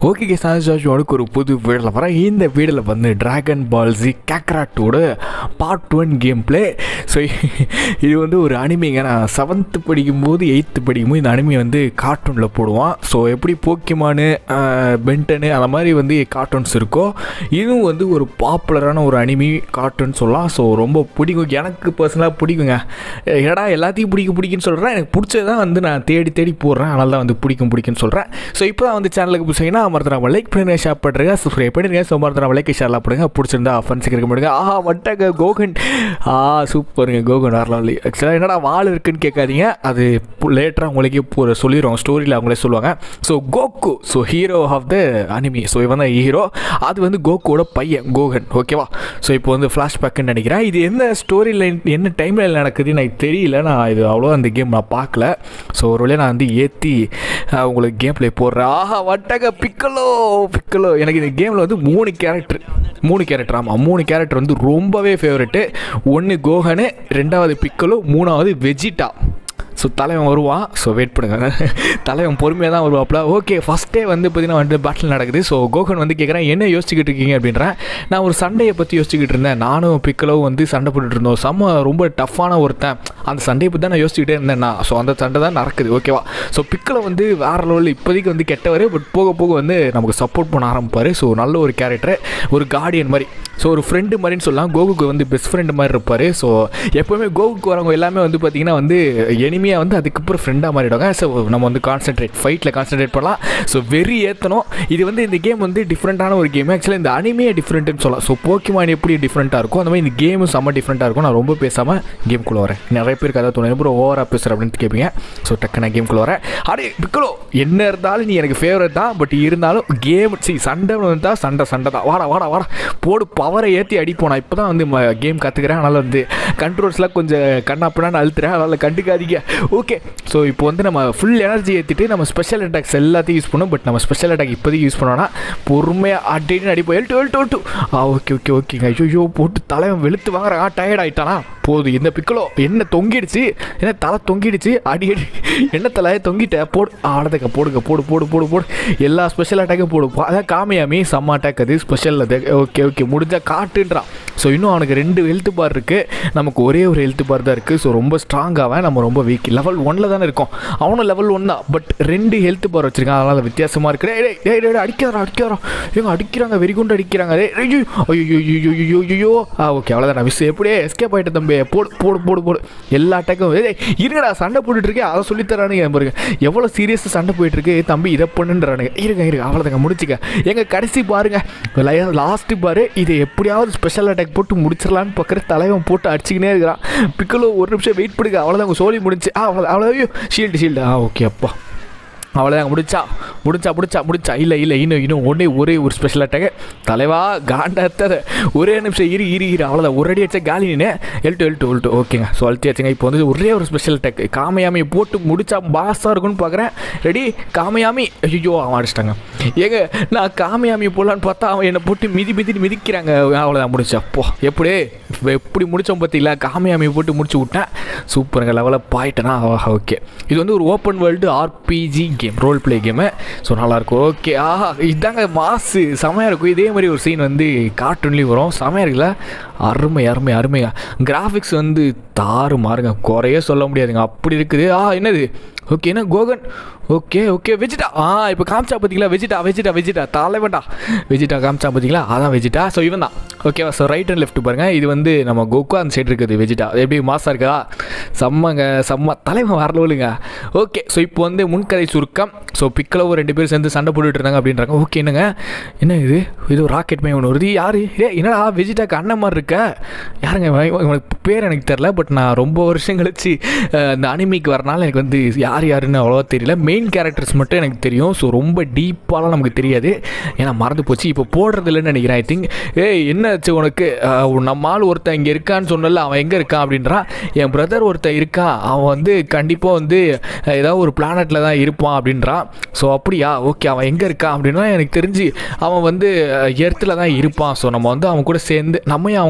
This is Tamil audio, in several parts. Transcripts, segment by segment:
ஓகே சாஜாஜோனுக்கு ஒரு புது வீடில் வர இந்த வீடில் வந்து டிராகன் பால் ஜி கேக்ராட்டோட part one gameplay so இது வந்து ஒரு அனிமிங்க நான் செவன்த்து படிக்கும்போது எயித்து படிக்கும்போது இந்த அனிமி வந்து கார்ட்டூனில் போடுவான் ஸோ எப்படி போக்கிமானு பென்டனு அந்த மாதிரி வந்து கார்ட்டூன்ஸ் இருக்கோ இதுவும் வந்து ஒரு பாப்புலரான ஒரு அனிமி கார்ட்டூன் சொல்லலாம் ஸோ ரொம்ப பிடிக்கும் எனக்கு பர்சனலாக பிடிக்குங்க ஏடா எல்லாத்தையும் பிடிக்கும் பிடிக்குன்னு சொல்கிறேன் எனக்கு பிடிச்சது தான் வந்து நான் தேடி தேடி போடுறேன் அதனால தான் வந்து பிடிக்கும் பிடிக்குன்னு சொல்கிறேன் ஸோ இப்போ தான் வந்து சேனலுக்கு புதுசுங்கன்னா மறந்துடாம லைக் பண்ணுங்க ஷேர் பண்ணுறேங்க சப்ஸ்கிரைப் பண்ணுங்க ஸோ மறந்துடாம லைக் ஷேர்லாம் பண்ணுங்க பிடிச்சிருந்தா ஃப்ரெண்ட்ஸுக்கு இருக்க மாட்டேங்க ஆஹா வட்டங்க கோகன் ஆ சூப்பருங்க கோகன் வரலாம் ஆக்சுவலாக என்னடா வால் இருக்குன்னு கேட்காதீங்க அது லேட்டராக உங்களுக்கே போ சொல்லிடுவாங்க ஸ்டோரியில் அவங்களே சொல்லுவாங்க so Goku so hero of the anime so இவன் தான் ஹீரோ அது வந்து கோகுவோட பையன் கோகன் ஓகேவா ஸோ இப்போ வந்து ஃப்ளாஷ்பேக்குன்னு நினைக்கிறேன் இது எந்த ஸ்டோரி லைன் என்ன டைமில் நடக்குது எனக்கு தெரியல நான் இது அவ்வளோ அந்த கேம் நான் பார்க்கல ஸோ ஒரு வழியாக நான் வந்து ஏற்றி உங்களுக்கு கேம் ப்ளே போடுறேன் ஆஹா வட்டக பிக்கலோ பிக்கலோ எனக்கு இந்த கேமில் வந்து மூணு கேரக்டர் மூணு கேரக்டர் ஆமாம் மூணு கேரக்டர் வந்து ரொம்பவே ஃபேவரெட்டு ஒன்று கோகனு ரெண்டாவது பிக்கலோ மூணாவது வெஜிட்டா ஸோ தலைவன் வருவான் ஸோ வெயிட் பண்ணுங்க தலைவன் பொறுமையாக தான் வருவாப்ல ஓகே ஃபஸ்ட்டே வந்து பார்த்தீங்கன்னா வந்து பேட்டில் நடக்குது ஸோ கோகன் வந்து கேட்குறேன் என்ன யோசிச்சுக்கிட்டு இருக்கீங்க அப்படின்றேன் நான் ஒரு சண்டையை பற்றி யோசிச்சுக்கிட்டு இருந்தேன் நானும் பிக்கலவும் வந்து சண்டை போட்டுட்டு இருந்தோம் செம்ம ரொம்ப டஃப்பான ஒருத்தன் அந்த சண்டையை பற்றி தான் நான் யோசிச்சுக்கிட்டே இருந்தேன் நான் ஸோ அந்த சண்டை தான் நடக்குது ஓகேவா ஸோ பிக்கலை வந்து வேறு லெவலில் இப்போதைக்கு வந்து கெட்டவர் பட் போக போக வந்து நமக்கு சப்போர்ட் பண்ண ஆரம்பிப்பார் ஸோ நல்ல ஒரு கேரக்டர் ஒரு கார்டியன் மாதிரி ஸோ ஒரு ஃப்ரெண்டு மாதிரின்னு சொல்லலாம் கோகுக்கு வந்து பெஸ்ட் ஃப்ரெண்டு மாதிரி இருப்பார் ஸோ எப்போவுமே கோகுக்கு வரவங்க எல்லாமே வந்து பார்த்திங்கன்னா வந்து எனிமையாக வந்து அதுக்கப்புறம் ஃப்ரெண்டாக மாறிடுவாங்க ஸோ நம்ம வந்து கான்சென்ட்ரேட் ஃபைட்டில் கான்சென்ட்ரேட் பண்ணலாம் ஸோ வெறி ஏற்றணும் இது வந்து இந்த கேம் வந்து டிஃப்ரெண்ட்டான ஒரு கேம் ஆக்சுவலாக இந்த அனிமே டிஃப்ரெண்ட்டுன்னு சொல்லலாம் ஸோ போக்கிமான் எப்படி டிஃப்ரெண்ட்டாக இருக்கும் அந்த மாதிரி இந்த கேமும் செம்ம டிஃப்ரெண்ட்டாக இருக்கும் நான் ரொம்ப பேசாமல் கேம்குள்ளே வரேன் நிறைய பேருக்கு அதாவது தோணும் அப்புறம் ஓவராக பேசுகிறேன் அப்படின்னு கேட்பீங்க ஸோ டக்கு நான் கேம்குள்ளே வரேன் அடே பிக்கலோ என்ன இருந்தாலும் நீ எனக்கு ஃபேவரட் தான் பட் இருந்தாலும் கேம் சி சண்டை வந்தால் சண்டை சண்டை தான் வாடா வாடா வாடா போடு பவரை ஏற்றி அடிப்போம் நான் இப்போ தான் வந்து கேம் கற்றுக்கிறேன் அதனால் வந்து கண்ட்ரோல்ஸ்லாம் கொஞ்சம் கண்ணாப்பினான்னு அழுத்துறேன் அதனால் கண்டுக்காதீங்க ஓகே ஸோ இப்போ வந்து நம்ம ஃபுல் எனர்ஜி ஏற்றிட்டு நம்ம ஸ்பெஷல் அட்டாக்ஸ் எல்லாத்தையும் யூஸ் பண்ணோம் பட் நம்ம ஸ்பெஷல் அட்டாக் இப்போதைக்கு யூஸ் பண்ணோன்னா பொறுமையாக அடின்னு அடிப்போம் எல்ட்டு எல்ட்டு எல்ட்டு ஆ ஓகே ஓகே ஓகேங்க ஐயோ போட்டு தலைவன் வெளுத்து வாங்குறான் ஆ டயர்ட் ஆகிட்டானா போதும் இந்த பிக்கலோ என்ன தொங்கிடுச்சு என்ன தலை தொங்கிடுச்சு அடி அடி என்ன தலை தொங்கிட்ட போடு அவ்வளோதுக்க போடுங்க போடு போடு போடு போடு எல்லா ஸ்பெஷல் அட்டாக்கும் போடு அதான் காமியாமி செம்ம அட்டாக் அது ஸ்பெஷல் அது ஓகே ஓகே முடிஞ்சால் காட்டுன்றான் ஸோ இன்னும் அவனுக்கு ரெண்டு ஹெல்த் பார் இருக்குது நமக்கு ஒரே ஒரு ஹெல்த் பார் தான் இருக்குது ஸோ ரொம்ப ஸ்ட்ராங்காக நம்ம ரொம்ப வீக் லெவல் ஒனில் தானே இருக்கோம் அவனும் லெவல் ஒன் தான் பட் ரெண்டு ஹெல்த் பார் வச்சிருக்கான் அதனால் வித்தியாசமாக இருக்குது டேய் டேய் டேய் அடிக்கிறான் அடிக்கிறான் இவங்க அடிக்கிறாங்க வெறிகுண்டு அடிக்கிறாங்க ஐயோ ஐயோ ஐயோ ஐயோ ஆ ஓகே அவ்வளோதான் நான் மிஸ் எப்படியே எஸ்கேப் ஆகிட்டேன் தம்பி போடு போடு போடு போடு எல்லா அட்டாக்கும் இருங்கடா சண்டை போட்டுட்டு இருக்கேன் அதை சொல்லித்தரானுங்க பாருங்க எவ்வளோ சீரியஸாக சண்டை போயிட்டு இருக்கு தம்பி இதை பண்ணுன்றானுங்க இருங்க இருங்க அவ்வளோதாங்க முடிச்சுக்க எங்க கடைசி பாருங்க லாஸ்ட்டு பாரு இதை எப்படியாவது ஸ்பெஷல் அட்டாக் போட்டு முடிச்சிடலான்னு பார்க்குற தலைவன் போட்டு அடிச்சுக்கினே இருக்கிறான் பிக்கலோ ஒரு நிமிஷம் வெயிட் பண்ணுங்க அவ்வளோதான் சோழி முடிச்சு ஆ அவ்வளோ அவ்வளோ ஷீல்டு ஷீல்டு ஆ ஓகே அப்பா அவ்வளோதாங்க முடிச்சா முடிச்சா முடிச்சா முடிச்சா இல்லை இல்லை இன்னும் இன்னும் ஒன்றே ஒரே ஒரு ஸ்பெஷல் அட்டாக தலைவா காண்டத்தது ஒரே நிமிஷம் இரு இரு இரு அவ்வளோதான் ஒரு அடி அடிச்சா காலி நின்று எல்ட்டு எல்ட்டு எல்ட்டு ஓகேங்க ஸோ அழுத்தி வச்சுங்க இப்போ வந்து ஒரே ஒரு ஸ்பெஷல் அட்டாக் காமையாமி போட்டு முடிச்சா பாஸாக இருக்கும்னு பார்க்குறேன் ரெடி காமையாமி ஐயோ அவன் அடிச்சிட்டாங்க ஏங்க நான் காமையாமி போடலான்னு பார்த்தா அவன் என்னை போட்டு மிதி மிதி மிதிக்கிறாங்க அவ்வளோதான் முடிச்சா அப்போ எப்படி எப்படி முடித்தோம் பார்த்தீங்களா காமையாமி போட்டு முடிச்சு விட்டேன் சூப்பருங்க லெவலில் பாயிட்டேனா ஓகே இது வந்து ஒரு open world RPG game role play game so நல்லாயிருக்கும் ஓகே ஆஹா இதாங்க மாசு செமையாக இருக்கும் இதே மாதிரி ஒரு சீன் வந்து கார்ட்டூன்லேயும் வரும் செமையாக இருக்குல்ல அருமை அருமை அருமைங்க கிராஃபிக்ஸ் வந்து தாறு மாறுங்க குறையே சொல்ல முடியாதுங்க அப்படி இருக்குது ஆ என்னது ஓகே என்ன கோகன் ஓகே ஓகே வெஜிட்டா ஆ இப்போ காமிச்சா பார்த்தீங்களா வெஜிட்டா வெஜிட்டா வெஜிட்டா தலைவன்டா வெஜிட்டா காமிச்சா பார்த்தீங்களா அதான் வெஜிட்டா ஸோ இவன் தான் ஓகேவா ஸோ ரைட் அண்ட் லெஃப்ட் பாருங்கள் இது வந்து நம்ம கோகோ அந்த சைடு இருக்குது வெஜிட்டா எப்படி மாசாக இருக்கா செம்மங்க செம்ம தலைவன் வரலவுலுங்க ஓகே ஸோ இப்போ வந்து முன்கதை சுருக்கம் ஸோ பிக்கலோ ரெண்டு பேரும் சேர்ந்து சண்டை போட்டுட்டு இருந்தாங்க அப்படின்றாங்க ஓகே என்னங்க என்ன இது இது ராக்கெட் மே ஒன்று வருது யார் ஏ என்னடா வெஜிட்டாக்கு அண்ணன் மாதிரி இருக்க யாருங்க உனக்கு பேர் எனக்கு தெரில பட் நான் ரொம்ப வருஷம் கழிச்சு இந்த அனிமிக்கு வரனால எனக்கு வந்து யார் யாருன்னு அவ்வளோவா தெரியல மெயின் கேரக்டர்ஸ் மட்டும் எனக்கு தெரியும் ஸோ ரொம்ப டீப்பாலாம் நமக்கு தெரியாது ஏன்னா மறந்து போச்சு இப்போ போடுறது இல்லைன்னு நினைக்கிறேன் ஐ திங்க் ஏய் என்ன ஆச்சு உனக்கு நம்ம ஆள் ஒருத்தன் இங்கே இருக்கான்னு சொன்னல அவன் எங்கே இருக்கான் அப்படின்றான் என் பிரதர் ஒருத்தன் இருக்கான் அவன் வந்து கண்டிப்பாக வந்து ஏதாவது ஒரு பிளானட்டில் தான் இருப்பான் அப்படின்றான் ஸோ அப்படியா ஓகே அவன் எங்கே இருக்கான் அப்படின்னா எனக்கு தெரிஞ்சு அவன் வந்து எர்த்தில் தான் இருப்பான் ஸோ நம்ம வந்து அவன் கூட சேர்ந்து நம்ம அவன்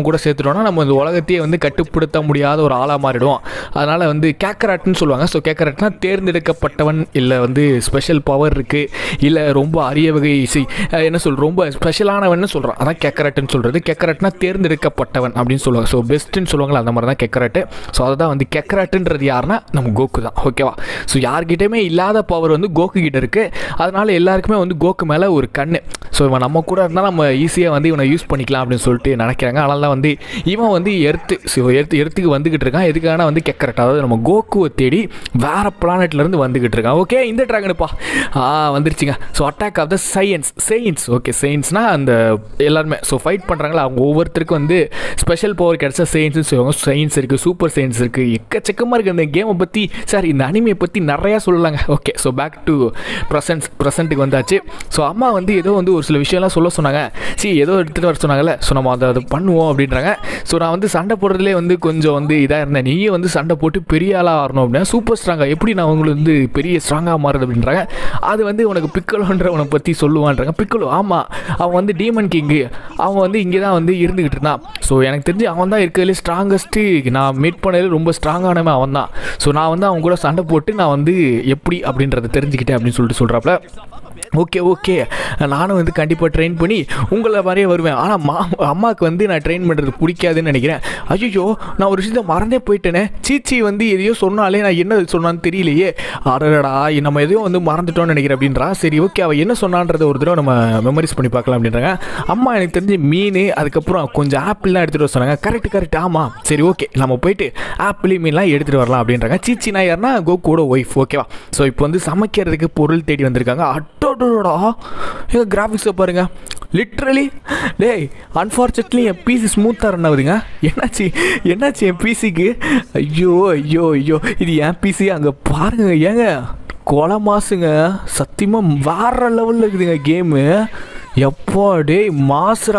கூட சேர்த்துட்டோம்னா நம்ம இந்த உலகத்தையே வந்து கட்டுப்படுத்த முடியாத ஒரு ஆளாக மாறிடுவோம் அதனால் வந்து கேக்கராட்னு சொல்லுவாங்க ஸோ கேக்கராட்னா தேர்ந்தெடுக்கப்பட்டவன் இல்லை வந்து ஸ்பெஷல் பவர் இருக்குது இல்லை ரொம்ப அரிய வகை இசை அஹ் என்ன சொல் ரொம்ப ஸ்பெஷலானவன் சொல்கிறான் அதான் கேக்கராட்டுன்னு சொல்கிறது கேக்கராட்னா தேர்ந்தெடுக்கப்பட்டவன் அப்படின்னு சொல்லுவாங்க ஸோ பெஸ்ட்டுன்னு சொல்லுவாங்களா அந்த மாதிரி தான் கெக்கராட்டு ஸோ அதுதான் வந்து கெக்கராட்டுன்றது யாருன்னா நம்ம கோக்கு தான் ஓகேவா ஸோ யார்கிட்டயுமே இல்லாத பவர் வந்து கோக்கு கிட்ட இருக்குது அதனால எல்லாருக்குமே வந்து கோக்கு மேலே ஒரு கண்ணு ஸோ இவன் நம்ம கூட இருந்தால் நம்ம ஈஸியாக வந்து இவனை யூஸ் பண்ணிக்கலாம் அப்படின்னு சொல்லிட்டு நினைக்கிறாங்க அதனால தான் வந்து இவன் வந்து எர்த்து ஸோ எர்த்து எர்த்துக்கு வந்துக்கிட்டு இருக்கான் எதுக்கான வந்து கெக்கரட் அதாவது நம்ம கோக்குவை தேடி வேறு பிளானெட்லேருந்து வந்துக்கிட்டு இருக்கான் ஓகே இந்த ட்ராகனுப்பா ஆ வந்துருச்சுங்க so attack of the Saiyans Saiyans okay செயின்ஸ்னால் அந்த எல்லாருமே ஸோ ஃபைட் பண்ணுறாங்களா அவங்க ஒவ்வொருத்தருக்கும் வந்து ஸ்பெஷல் பவர் கிடச்சா சயின்ஸ்னு சொல்லுவாங்க சயின்ஸ் இருக்குது சூப்பர் சயின்ஸ் இருக்குது எக்கச்சக்கமாக இருக்குது அந்த கேமை பற்றி சார் இந்த அனிமையை பற்றி நிறையா சொல்லலாங்க okay so back to presence ப்ரெசண்ட்டுக்கு வந்தாச்சு ஸோ அம்மா வந்து ஏதோ வந்து ஒரு சில விஷயம்லாம் சொல்ல சொன்னாங்க சி ஏதோ எடுத்துகிட்டு வர சொன்னாங்கல்ல ஸோ நம்ம அதை அதை பண்ணுவோம் அப்படின்றாங்க ஸோ நான் வந்து சண்டை போடுறதுலே வந்து கொஞ்சம் வந்து இதாக இருந்தேன் நீயே வந்து சண்டை போட்டு பெரிய ஆளாக வரணும் அப்படின்னா சூப்பர் ஸ்ட்ராங்காக எப்படி நான் உங்களுக்கு வந்து பெரிய ஸ்ட்ராங்காக மாறுது அப்படின்றாங்க அது வந்து உனக்கு பிக்கலோன்றவனை பற்றி சொல்லுவான்றாங்க பிக்கலோ ஆமாம் அவன் வந்து டீமன் கிங்கு அவன் வந்து இங்கே தான் வந்து இருந்துக்கிட்டு இருந்தான் ஸோ எனக்கு தெரிஞ்சு அவன் தான் இருக்கிறதுலே ஸ்ட்ராங்கஸ்ட்டு நான் மீட் பண்ணதில் ரொம்ப ஸ்ட்ராங்கானவன் அவன் தான் ஸோ நான் வந்து அவன் கூட சண்டை போட்டு நான் வந்து எப்படி அப்படின்றத தெரிஞ்சுக்கிட்டேன் அப்படின்னு சொல்லிட்டு சொல்கிறாப்புல ஓகே ஓகே நானும் வந்து கண்டிப்பாக ட்ரெயின் பண்ணி உங்களை மாதிரியே வருவேன் ஆனால் மா அம்மாவுக்கு வந்து நான் ட்ரெயின் பண்ணுறது பிடிக்காதுன்னு நினைக்கிறேன் ஐயோ நான் ஒரு விஷயத்த மறந்தே போயிட்டேனே சீச்சி வந்து எதையோ சொன்னாலே நான் என்ன சொன்னான்னு தெரியலையே அடடா நம்ம எதையோ வந்து மறந்துட்டோம்னு நினைக்கிறேன் அப்படின்றா சரி ஓகே அவள் என்ன சொன்னான்றத ஒரு தடவை நம்ம மெமரிஸ் பண்ணி பார்க்கலாம் அப்படின்றாங்க அம்மா எனக்கு தெரிஞ்சு மீன் அதுக்கப்புறம் கொஞ்சம் ஆப்பிள்லாம் எடுத்துகிட்டு வர சொன்னாங்க கரெக்ட் கரெக்ட் ஆமாம் சரி ஓகே நம்ம போயிட்டு ஆப்பிள் மீன்லாம் எடுத்துகிட்டு வரலாம் அப்படின்றாங்க சீச்சி நான் யாருன்னா கோகோட ஒய்ஃப் ஓகேவா ஸோ இப்போ வந்து சமைக்கிறதுக்கு பொருள் தேடி வந்திருக்காங்க அட்டோடோடா எங்கள் கிராஃபிக்ஸை பாருங்கள் லிட்ரலி டேய் அன்ஃபார்ச்சுனேட்லி என் பிசி ஸ்மூத்தாக ரன் ஆகுதுங்க என்னாச்சு என்னாச்சு என் பிசிக்கு ஐயோ ஐயோ ஐயோ இது என் பிசி அங்கே பாருங்க ஏங்க கொலை மாசுங்க சத்தியமாக வேற லெவலில் இருக்குதுங்க கேமு எப்பா டேய் மாசுரா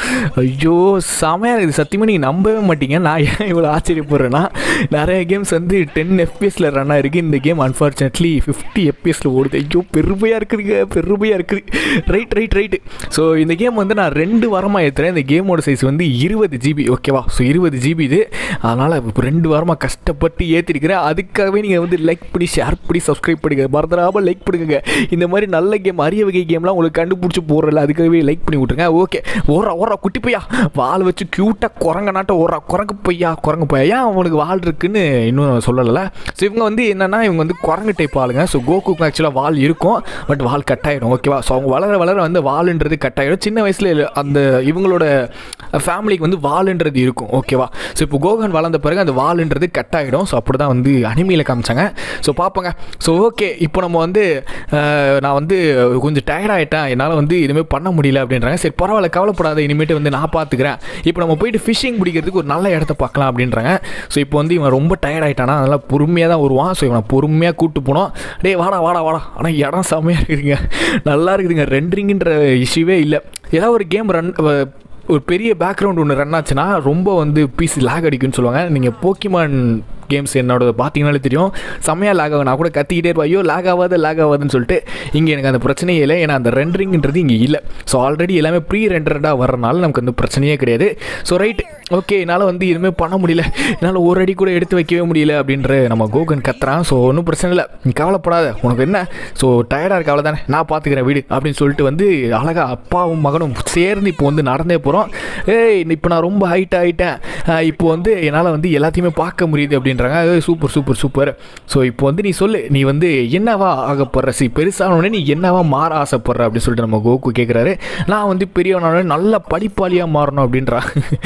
ஐயோ செமையாக இருக்குது சத்தியமாக நீங்கள் நம்பவே மாட்டீங்க நான் ஏன் இவ்வளோ ஆச்சரியப்படுறேன்னா நிறைய கேம்ஸ் வந்து டென் எஃப்பிஎஸில் ரன் ஆகிருக்கு இந்த கேம் அன்ஃபார்ச்சுனேட்லி ஃபிஃப்டி எஃப்பிஎஸில் ஓடுது ஐயோ பெருமையாக இருக்குதுங்க பெருமையாக இருக்குது ரைட் ரைட் ரைட்டு ஸோ இந்த கேம் வந்து நான் ரெண்டு வாரமாக ஏற்றுறேன் இந்த கேமோட சைஸ் வந்து இருபது ஜிபி ஓகேவா ஸோ இருபது ஜிபி இது அதனால் இப்போ ரெண்டு வாரமாக கஷ்டப்பட்டு ஏற்றிருக்கிறேன் அதுக்காகவே நீங்கள் வந்து லைக் பண்ணி ஷேர் பண்ணி சப்ஸ்கிரைப் பண்ணுங்க மறந்துடாமல் லைக் பண்ணுங்க இந்த மாதிரி நல்ல கேம் அரிய வகை கேம்லாம் உங்களுக்கு கண்டுபிடிச்சி போடுறல அதுக்காகவே லைக் பண்ணி விட்ருங்க ஓகே ஓரா ஓரா குட்டி பையா வால் வச்சு க்யூட்டாக குரங்க நாட்டம் ஓரா குரங்கு பையா குரங்கு பையா ஏன் அவனுக்கு வால் இருக்குன்னு இன்னும் சொல்லலை ஸோ இவங்க வந்து என்னென்னா இவங்க வந்து குரங்கு டைப் ஆளுங்க ஸோ கோகுக்கு ஆக்சுவலாக வால் இருக்கும் பட் வால் கட் ஆகிடும் ஓகேவா ஸோ அவங்க வளர வளர வந்து வால்ன்றது கட் ஆகிடும் சின்ன வயசில் அந்த இவங்களோட ஃபேமிலிக்கு வந்து வால்ன்றது இருக்கும் ஓகேவா ஸோ இப்போ கோகன் வளர்ந்த பிறகு அந்த வால்ன்றது கட் ஆகிடும் ஸோ அப்படி தான் வந்து அனிமையில் காமிச்சாங்க ஸோ பார்ப்போங்க ஸோ ஓகே இப்போ நம்ம வந்து அஹ், நான் வந்து கொஞ்சம் டயர்ட் ஆகிட்டேன் என்னால் வந்து இதுமாதிரி பண்ண முடியல அப்படின்றாங்க சரி பரவாயில்ல கவலைப்படாத இனிமேட்டு வந்து நான் பார்த்துக்கிறேன் இப்போ நம்ம போயிட்டு ஃபிஷிங் பிடிக்கிறதுக்கு ஒரு நல்ல இடத்த பார்க்கலாம் அப்படின்றாங்க ஸோ இப்போ வந்து இவன் ரொம்ப டயர்ட் ஆகிட்டானா அதனால் பொறுமையாக தான் வருவான் ஸோ இவனை பொறுமையாக கூப்பிட்டு போனோம் டேய் வாடா வாடா வாடா ஆனால் இடம் செம்மையாக இருக்குதுங்க நல்லா இருக்குதுங்க ரெண்டரிங்கிற இஷ்யூவே இல்லை ஏதாவது ஒரு கேம் ரன் ஒரு பெரிய பேக்ரவுண்ட் ஒன்று ரன் ஆச்சுன்னா ரொம்ப வந்து பிசி லேக் அடிக்கும்னு சொல்லுவாங்க நீங்கள் போக்கிமான் கேம்ஸ் என்னோட பார்த்தீங்கனாலே தெரியும் செம்மையாக லேக் ஆகும் நான் கூட கத்திக்கிட்டே இருப்பேன் ஐயோ லேக் ஆகாது லேக் ஆகாதுன்னு சொல்லிட்டு இங்கே எனக்கு அந்த பிரச்சனையே இல்லை ஏன்னா அந்த ரெண்டரிங்ன்றது இங்கே இல்லை ஸோ ஆல்ரெடி எல்லாமே ப்ரீ ரெண்டர்டாக வரனால நமக்கு அந்த பிரச்சனையே கிடையாது ஸோ ரைட் ஓகே என்னால் வந்து எதுவுமே பண்ண முடியல என்னால் ஒரு அடி கூட எடுத்து வைக்கவே முடியல அப்படின்ற நம்ம கோகன் கத்துறான் ஸோ ஒன்றும் பிரச்சனை இல்லை நீ கவலைப்படாத உனக்கு என்ன ஸோ டயர்டாக இருக்க அவ்வளோதானே நான் பார்த்துக்கிறேன் வீடு அப்படின்னு சொல்லிட்டு வந்து அழகாக அப்பாவும் மகனும் சேர்ந்து இப்போ வந்து நடந்தே போகிறோம் ஏய் இப்போ நான் ரொம்ப ஹைட் ஆகிட்டேன் இப்போ வந்து என்னால் வந்து எல்லாத்தையுமே பார்க்க முடியுது அப்படின்றாங்க ஏய், சூப்பர் சூப்பர் சூப்பர் ஸோ இப்போ வந்து நீ சொல்லு நீ வந்து என்னவா ஆகப்படுற சி பெருசானோடனே நீ என்னவா மாற ஆசைப்படுற அப்படின்னு சொல்லிட்டு நம்ம கோகு கேட்குறாரு நான் வந்து பெரியவனோட நல்ல படிப்பாளியாக மாறணும் அப்படின்றா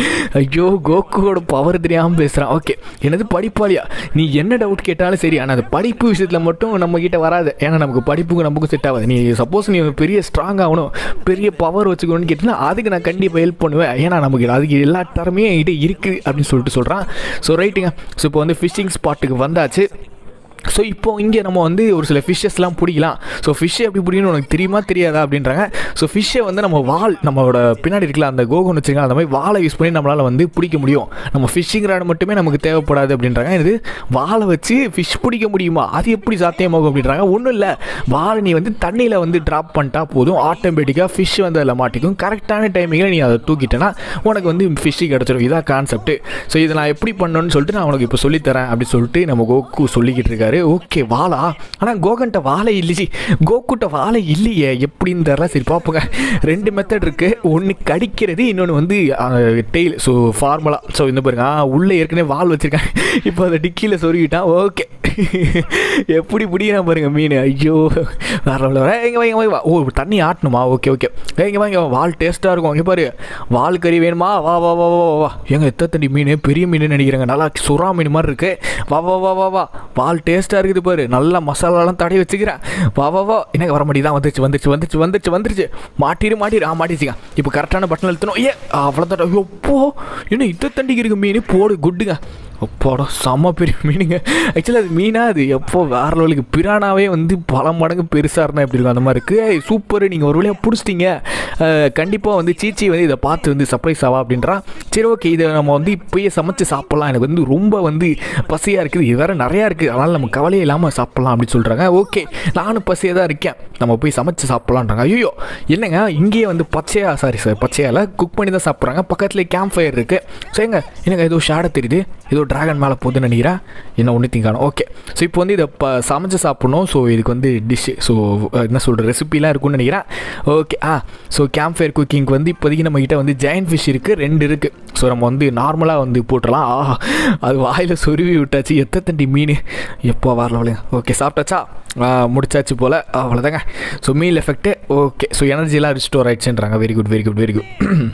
ஐயோ கோகுவோட பவர் தெரியாமல் பேசுகிறான் ஓகே எனது படிப்பாளியா நீ என்ன டவுட் கேட்டாலும் சரி ஆனால் அந்த படிப்பு விஷயத்தில் மட்டும் நம்ம கிட்ட வராது ஏன்னா நமக்கு படிப்புக்கு நமக்கும் செட் ஆகாது நீ சப்போஸ் நீ ஒரு பெரிய ஸ்ட்ராங் ஆகணும் பெரிய பவர் வச்சுக்கணும்னு கேட்டிங்கன்னா அதுக்கு நான் கண்டிப்பாக ஹெல்ப் பண்ணுவேன் ஏன்னா நமக்கு அதுக்கு எல்லா திறமையும் என்கிட்ட இருக்குது அப்படின்னு சொல்லிட்டு சொல்கிறான் ஸோ ரைட்டுங்க ஸோ இப்போ வந்து ஃபிஷிங் ஸ்பாட்டுக்கு வந்தாச்சு ஸோ இப்போ இங்கே நம்ம வந்து ஒரு சில ஃபிஷ்ஷஸ்லாம் பிடிக்கலாம் ஸோ ஃபிஷ்ஷை எப்படி பிடிக்கணும்னு உனக்கு தெரியுமா தெரியாதா அப்படின்றாங்க ஸோ ஃபிஷ்ஷை வந்து நம்ம வால் நம்மளோட பின்னாடி இருக்கல அந்த கோகன் வச்சுருக்காங்க அந்த மாதிரி வாழை யூஸ் பண்ணி நம்மளால் வந்து பிடிக்க முடியும் நம்ம ஃபிஷ்ஷிங் ராடு மட்டுமே நமக்கு தேவைப்படாது அப்படின்றாங்க இது வாழை வச்சு ஃபிஷ் பிடிக்க முடியுமா அது எப்படி சாத்தியமாகும் அப்படின்றாங்க ஒன்றும் இல்லை வாழை நீ வந்து தண்ணியில் வந்து ட்ராப் பண்ணிட்டா போதும் ஆட்டோமேட்டிக்காக ஃபிஷ் வந்து அதில் மாட்டிக்கும் கரெக்டான டைமிங்கில் நீ அதை தூக்கிட்டேன்னா உனக்கு வந்து ஃபிஷ்ஷு கிடச்சிடும் இதான் கான்செப்ட் ஸோ இதை நான் எப்படி பண்ணணும்னு சொல்லிட்டு நான் உனக்கு இப்போ சொல்லித்தரேன் அப்படி சொல்லிட்டு நம்ம கோகு சொல்லிக்கிட்டு இருக்காரு ஓகே வாழா ஆனால் கோகன்ட்ட வாழை இல்லைச்சி கோகுட்ட வாழை இல்லையே எப்படின்னு தெரில சரி பார்ப்போங்க ரெண்டு மெத்தட் இருக்குது ஒன்று கடிக்கிறது இன்னொன்று வந்து டெய்ல் ஸோ ஃபார்மலாக ஸோ இந்த பாருங்க ஆ, உள்ளே ஏற்கனவே வால் வச்சுருக்கேன் இப்போ அதை டிக்கியில் சொருகிட்டான் ஓகே எப்படி பிடிக்கிறான் பாருங்க மீன் ஐயோ வேற level. ஏய், இங்க வா இங்க வா, இங்க வா ஓ தண்ணி ஆட்டணுமா ஓகே ஓகே ஏய், இங்க வா இங்க வா வால் டேஸ்ட்டாக இருக்கும் இங்கே பாரு வால் கறி வேணுமா வா வா வா வா வா வா எங்க எத்த தண்டி மீன் பெரிய மீன் நினைக்கிறேங்க நல்லா சுறா மீன் மாதிரி இருக்கு வா வா வா வா வா வால் டேஸ்ட்டாக இருக்குது பாரு நல்லா மசாலாலாம் தடவி வச்சுக்கிறேன் வா வா வா எனக்கு வர மாட்டேதான் வந்துருச்சு வந்துருச்சு வந்துருச்சு வந்துருச்சு வந்துருச்சு மாட்டிரு மாட்டிரு ஆ மாட்டிச்சுங்க இப்போ கரெக்டான பட்டன் அழுத்தணும் ஏ அவ்வளோதான் ஐயோ போ என்ன இத்த தண்டிக்கு இருக்கு மீன் போடு குட்டுங்க அப்பாடா செம்ம பெரிய மீனுங்க ஆக்சுவலி அது மீனா அது எப்போ வேற லெவலுக்கு பிரானாவே வந்து பல மடங்கு பெருசாக இருந்தால் எப்படி இருக்கும் அந்த மாதிரி இருக்குது ஏய் சூப்பர் நீங்கள் ஒரு வழியாக பிடிச்சிட்டீங்க கண்டிப்பாக வந்து சீச்சி வந்து இதை பார்த்து வந்து சர்ப்ரைஸ் ஆவா அப்படின்றா சரி ஓகே இதை நம்ம வந்து இப்போயே சமைச்சு சாப்பிட்லாம் எனக்கு வந்து ரொம்ப வந்து பசியாக இருக்குது இது வேறு நிறையா இருக்குது அதனால் நம்ம கவலையே இல்லாமல் சாப்பிட்லாம் அப்படின்னு சொல்கிறாங்க ஓகே நானும் பசியாக தான் இருக்கேன் நம்ம போய் சமைச்சு சாப்பிட்லான்றாங்க ஐயோ என்னங்க இங்கேயே வந்து பச்சையா சாரி சார் பச்சையால் குக் பண்ணி தான் சாப்பிட்றாங்க பக்கத்துலேயே கேம்ப் ஃபயர் இருக்குது சரிங்க எனக்கு ஏதோ ஷேடை தெரியுது ஏதோ டிராகன் மேலே போகுதுன்னு நினைக்கிறேன் என்ன ஒன்று திங்கானோ ஓகே ஸோ இப்போ வந்து இதை ப சமைச்சு சாப்பிட்ணும் ஸோ இதுக்கு வந்து டிஷ்ஷு ஸோ என்ன சொல்கிற ரெசிபிலாம் இருக்கும்னு நினைக்கிறேன் ஓகே ஆ ஸோ கேம்ப் ஃபயர் குக்கிங்க்கு வந்து இப்போதைக்கு நம்மக்கிட்ட வந்து ஜெயண்ட் ஃபிஷ் இருக்குது ரெண்டு இருக்குது ஸோ நம்ம வந்து நார்மலாக வந்து போட்டுடலாம் ஆஹா அது வாயில் சொருவி விட்டாச்சு எத்த தண்டி மீன் எப்போ வரல ஓகே சாப்பிட்டாச்சா ஆ, முடிச்சாச்சு போல் அவ்வளோதாங்க so meal effect okay so எனர்ஜிலாம் ரிஸ்டோர் ஆயிடுச்சுன்றாங்க very good very good very good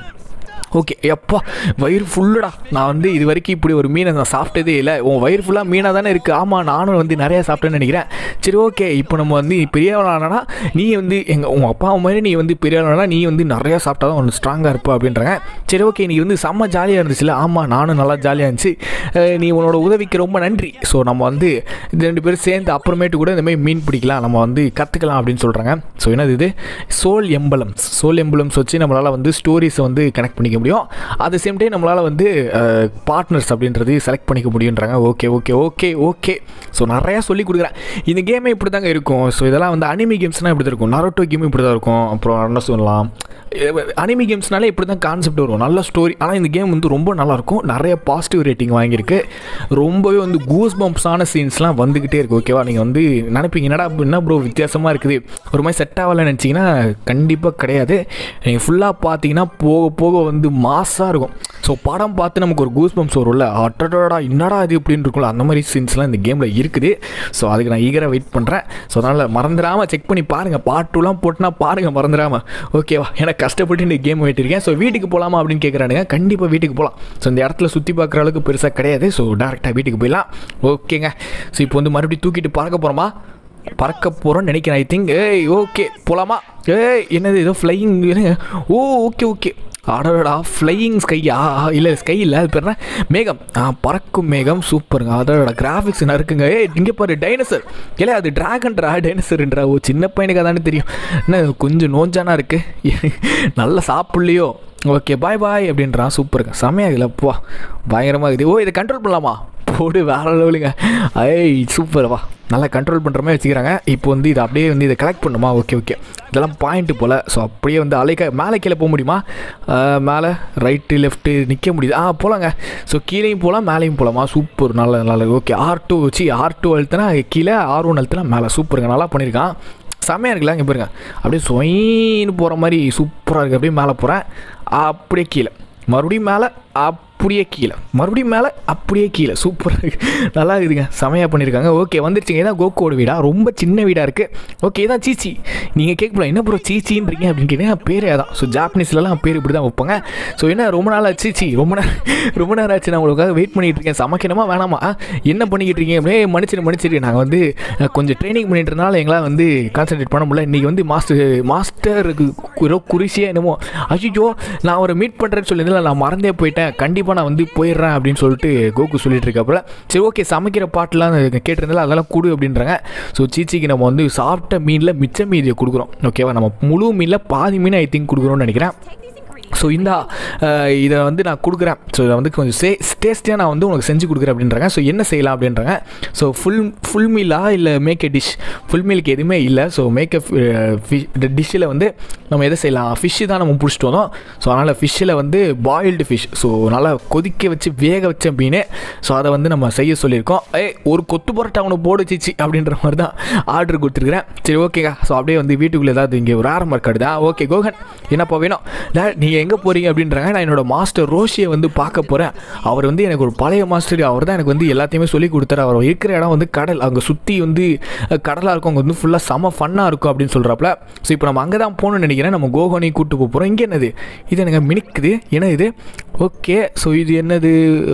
okay எப்பா வயிறு ஃபுல்லுடா நான் வந்து இது வரைக்கும் இப்படி ஒரு மீனை நான் சாப்பிட்டதே இல்லை உன் வயிறு ஃபுல்லாக மீனாக தானே இருக்குது ஆமாம் நானும் வந்து நிறையா சாப்பிட்டேன்னு நினைக்கிறேன் சரி ஓகே இப்போ நம்ம வந்து பெரியவனானா நீ வந்து எங்கள் உங்கள் அப்பா மாதிரி நீ வந்து பெரியவனானா நீ வந்து நிறையா சாப்பிட்டா தான் ஒன்று ஸ்ட்ராங்காக இருப்ப அப்படின்றாங்க சரி ஓகே நீ வந்து செம்ம ஜாலியாக இருந்துச்சுல ஆமாம் நானும் நல்லா ஜாலியாக இருந்துச்சு அஹ் நீ உன்னோட உதவிக்கு ரொம்ப நன்றி ஸோ நம்ம வந்து இது ரெண்டு பேரும் சேர்ந்து அப்புறமேட்டு கூட இந்த மாதிரி மீன் பிடிக்கலாம் நம்ம வந்து கற்றுக்கலாம் அப்படின்னு சொல்கிறாங்க ஸோ என்னது இது சோல் எம்பலம்ஸ் சோல் எம்பலம்ஸ் வச்சு நம்மளால் வந்து ஸ்டோரிஸை வந்து கனெக்ட் பண்ணிக்க முடியும் அட் சேம் டைம் நம்மளால் வந்து பார்ட்னர்ஸ் அப்படின்றது செலக்ட் பண்ணிக்க முடியுன்றாங்க okay okay okay okay so நிறையா சொல்லி கொடுக்குறேன் இந்த கேமே இப்படி தாங்க இருக்கும் ஸோ இதெல்லாம் வந்து அனிமி கேம்ஸ்னால் இப்படி தான் இருக்கும் நரோட்டோ கேம் இப்படி தான் இருக்கும் அப்புறம் என்ன சொல்லலாம் அனிமி கேம்ஸ்னாலே இப்படி தான் கான்செப்ட் வரும் நல்ல ஸ்டோரி ஆனால் இந்த கேம் வந்து ரொம்ப நல்லாயிருக்கும் நிறைய பாசிட்டிவ் ரேட்டிங் வாங்கியிருக்கு ரொம்பவே வந்து கூஸ் பம்ப்ஸான சீன்ஸ்லாம் வந்துக்கிட்டே இருக்குது ஓகேவா நீங்கள் வந்து நினைப்பீங்க என்னடா என்ன ப்ரோ வித்தியாசமாக இருக்குது ஒரு மாதிரி செட் ஆகலைன்னு நினச்சிங்கன்னா கண்டிப்பாக கிடையாது நீங்கள் ஃபுல்லாக பார்த்தீங்கன்னா போக போக வந்து மாஸாக இருக்கும் ஸோ படம் பார்த்து நமக்கு ஒரு கூஸ் பம்ப்ஸ் வரும்ல அட்டடா என்னடா இது இப்படின்னு இருக்கும்ல அந்த மாதிரி சீன்ஸ்லாம் இந்த கேமில் இருக்குது ஸோ அதுக்கு நான் ஈகராக வெயிட் பண்ணுறேன் ஸோ அதனால் மறந்துடாமல் செக் பண்ணி பாருங்கள் பார்ட் டூலாம் போட்டுனா பாருங்கள் மறந்துடாமல் ஓகேவா எனக்கு கஷ்டப்பட்டு இந்த கேம் வெயிட்டிருக்கேன் ஸோ வீட்டுக்கு போகலாமா அப்படின்னு கேட்குறானுங்க கண்டிப்பாக வீட்டுக்கு போகலாம் ஸோ இந்த இடத்துல சுற்றி பார்க்குற அளவுக்கு பெருசாக கிடையாது ஸோ டேரெக்டாக வீட்டுக்கு போயிடலாம் ஓகேங்க ஸோ இப்போ வந்து மறுபடியும் தூக்கிட்டு பறக்க போகிறோமா பறக்க போகிறோன்னு நினைக்கிறேன் ஐ திங்க் ஏய் ஓகே போகலாமா ஏய் என்னது ஏதோ ஃப்ளையிங் ஓ ஓகே ஓகே அடடா ஃப்ளையிங் ஸ்கையா இல்லை ஸ்கை இல்லை அது பேர் என்ன மேகம் ஆ பறக்கும் மேகம் சூப்பருங்க அதோட கிராஃபிக்ஸ் இருக்குங்க ஏய் இங்கே பாரு டைனோசர் இல்லை அது டிராகன்ட்ரா டைனோசர்ன்றா ஓ சின்ன பையனுக்கு அதானே தெரியும் என்ன கொஞ்சம் நோஞ்சானா இருக்குது நல்லா சாப்பிட்லையோ ஓகே பாய் பாய் அப்படின்றான் சூப்பருங்க செமையாக இல்லை அப்பா பயங்கரமாக இருக்குது ஓ இதை கண்ட்ரோல் பண்ணலாமா போடு வேற லெவலுங்க ஐய் சூப்பர் வா நல்லா கண்ட்ரோல் பண்ணுற மாதிரி வச்சுக்கிறாங்க இப்போ வந்து இதை அப்படியே வந்து இதை கலெக்ட் பண்ணுமா ஓகே ஓகே இதெல்லாம் பாயிண்ட்டு போல் ஸோ அப்படியே வந்து அலைக்க மேலே கீழே போக முடியுமா அஹ், மேலே ரைட்டு லெஃப்ட்டு நிற்க முடியுது ஆ போகலாங்க ஸோ கீழேயும் போகலாம் மேலேயும் போகலாமா சூப்பர் நல்ல நல்ல ஓகே ஆர் டூ வச்சு ஆர் டூ அழுத்தினா கீழே ஆர் ஒன் அழுத்தினா மேலே சூப்பருங்க நல்லா பண்ணியிருக்கான் செம்மையாக இருக்குல்ல இங்கே பாருங்க அப்படியே சொயின்னு போகிற மாதிரி சூப்பராக இருக்குது அப்படியே மேலே போகிறேன் அப்படியே கீழே மறுபடியும் மேலே அப்படியே கீழே மறுபடியும் மேலே அப்படியே கீழே சூப்பராக இருக்கு நல்லா இருக்குதுங்க செமையாக பண்ணியிருக்காங்க ஓகே வந்துருச்சுங்க இதான் கோக்கோட வீடா ரொம்ப சின்ன வீடாக இருக்குது ஓகே இதான் சீச்சி நீங்கள் கேட்கலாம் என்ன ப்ரோ சீச்சின்றீங்க அப்படின்னு கேட்டீங்கன்னா பேரே அதான் ஸோ ஜாப்பனீஸ்லலாம் பேர் இப்படி தான் வைப்பாங்க ஸோ என்ன ரொம்ப நாள் ஆச்சு சீச்சி ரொம்ப நேரம் ரொம்ப நேரம் ஆச்சு நான் உங்களுக்காக வெயிட் பண்ணிட்டு இருக்கேன் சமைக்கணுமா வேணாமா ஆ, என்ன பண்ணிக்கிட்டு இருக்கீங்க அப்படியே மன்னிச்சிரு மன்னிச்சிரு நாங்கள் வந்து அஹ், கொஞ்சம் ட்ரைனிங் பண்ணிட்டு இருந்தாலும் எங்களால் வந்து கான்சென்ட்ரேட் பண்ண முடியல இன்றைக்கி வந்து மாஸ்டர் மாஸ்டருக்கு குரோ குறிசியாக என்னமோ ஐயோ நான் அவரை மீட் பண்ணுறேன்னு சொல்லியிருந்தேன் நான் மறந்தே போயிட்டேன் கண்டிப்பாக நான் வந்து போயிடுறேன் அப்படின்னு சொல்லிட்டு கோகு சொல்லிட்டு இருக்கப்பல சரி ஓகே சமைக்கிற பாட்டெலாம் கேட்டிருந்தால அதெல்லாம் கொடு அப்படின்றாங்க ஸோ சீச்சிக்கு நம்ம வந்து சாப்பிட்ட மீனில் மிச்ச மீதியை கொடுக்குறோம் ஓகேவா நம்ம முழு மீனில் பாதி மீன் ஐ திங்க் கொடுக்குறோம்னு நினைக்கிறேன் ஸோ இந்த இதை வந்து நான் கொடுக்குறேன் ஸோ இதை வந்து கொஞ்சம் சே டேஸ்டியாக நான் வந்து உனக்கு செஞ்சு கொடுக்குறேன் அப்படின்றாங்க ஸோ என்ன செய்யலாம் அப்படின்றாங்க ஸோ ஃபுல் ஃபுல் மீலா இல்லை மேக் எ டிஷ் ஃபுல் மீலுக்கு எதுவுமே இல்லை ஸோ மேக் ஃபிஷ் இந்த டிஷ்ஷில் வந்து நம்ம எதை செய்யலாம் ஃபிஷ்ஷு தான் நம்ம பிடிச்சிட்டு வந்தோம் ஸோ அதனால் ஃபிஷ்ஷில் வந்து பாயில்டு ஃபிஷ் ஸோ நல்லா கொதிக்க வச்சு வேக வச்ச மீன் ஸோ அதை வந்து நம்ம செய்ய சொல்லியிருக்கோம் ஏய் ஒரு கொத்து பரோட்டா அவனுக்கு போடு சிச்சி அப்படின்ற மாதிரி தான் ஆர்டர் கொடுத்துருக்குறேன் சரி ஓகேங்க ஸோ அப்படியே வந்து வீட்டுக்குள்ளே ஏதாவது இங்கே ஒரு ஆரம் இருக்காது ஓகே கோகன் என்னப்பா வேணும் நீங்கள் எங்கே போகிறீங்க அப்படின்றாங்க நான் என்னோட மாஸ்டர் ரோஷியை வந்து பார்க்க போகிறேன் அவர் வந்து எனக்கு ஒரு பழைய மாஸ்டர் அவர் தான் எனக்கு வந்து எல்லாத்தையுமே சொல்லி கொடுத்தாரு அவர் இருக்கிற இடம் வந்து கடல் அங்கே சுற்றி வந்து கடலாக இருக்கும் அங்கே வந்து ஃபுல்லாக செம ஃபன்னாக இருக்கும் அப்படின்னு சொல்கிறாப்புல ஸோ இப்போ நம்ம அங்கே தான் போகணும்னு நினைக்கிறேன் நம்ம கோகோனி கூட்டு போக போகிறோம் இங்கே என்னது இது எனக்கு மினிக்குது என்ன இது ஓகே ஸோ இது என்னது